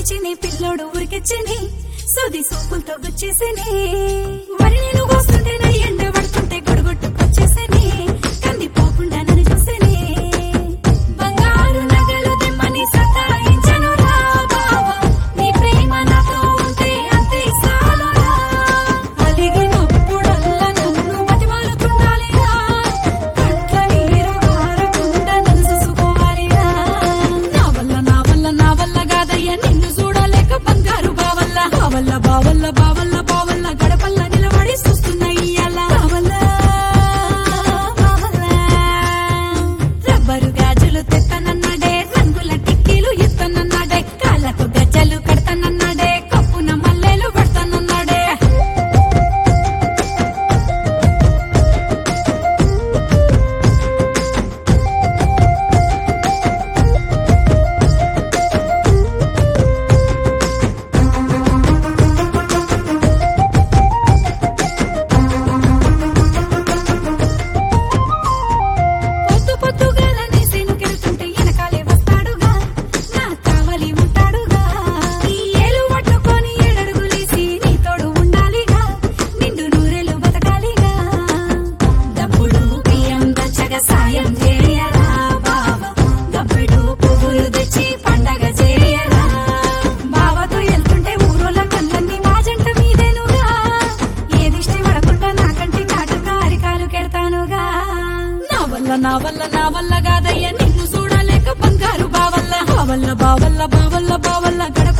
పిలిచిని పిల్లోడు ఊరికెచ్చని సోది సోపులతో గుచ్చేసిని మరి నేను కోస్తుంటే నా ఎండ పడుతుంటే గొడుగొట్టుకొచ్చేసిని కంది పోకుండా నన్ను చూసేని బంగారు నగలు తెమ్మని సతాయించను రా బావా నీ ప్రేమ నాతో ఉంటే అంతే చాలురా అలిగినప్పుడల్లా నన్ను బతిమాలుతుండాలిరా కంట్ల నీరు గారకుండా నన్ను చూసుకోవాలిరా నా వల్ల నా వల్ల నా వల్ల కాదయ్య నిన్ను చూడలేక బంగారు బావల్ల బావల్ల బావల్ల బావల్ల బావల్ల గడపల్ల నిలబడి చూస్తున్నా ఇయ్యాల బావల్ల బావల్ల రబ్బరు గాజులు తెత్తనన్నాడే రంగుల టిక్కీలు ఇత్తనన్నాడే కాళ్ళకు గజ్జలు కడతానన్నాడే కప్పున మల్లెలు పెడతానన్నాడే పొద్దు పొద్దుగాల నీ సేనుకెళ్తుంటే వెనకాలే వస్తాడుగా నా కావలి ఉంటాడుగా ఈ ఏలు పట్టుకొని ఏడడుగులేసి నీ తోడు ఉండాలిగా నిండు నూరేలు బతకాలిగా డబ్బులు బియ్యం దచ్చగా సాయం చేయరా బావ గబ్బిడు పువ్వులు తెచ్చి పండగ చేయరా బావతో వెళ్తుంటే ఊరోళ్ళ కళ్ళన్నీ మా జంట మీదేనుగా ఏ దిష్టి పడకుండా నాకంటి కాటుగా అరికాలు కెడతానుగా నా వల్ల నా వల్ల నా వల్ల కాదయ్య నిన్ను చూడలేక బంగారు బావల్ల బావల్ల బావల్ల బావల్ల బావల్ల గడప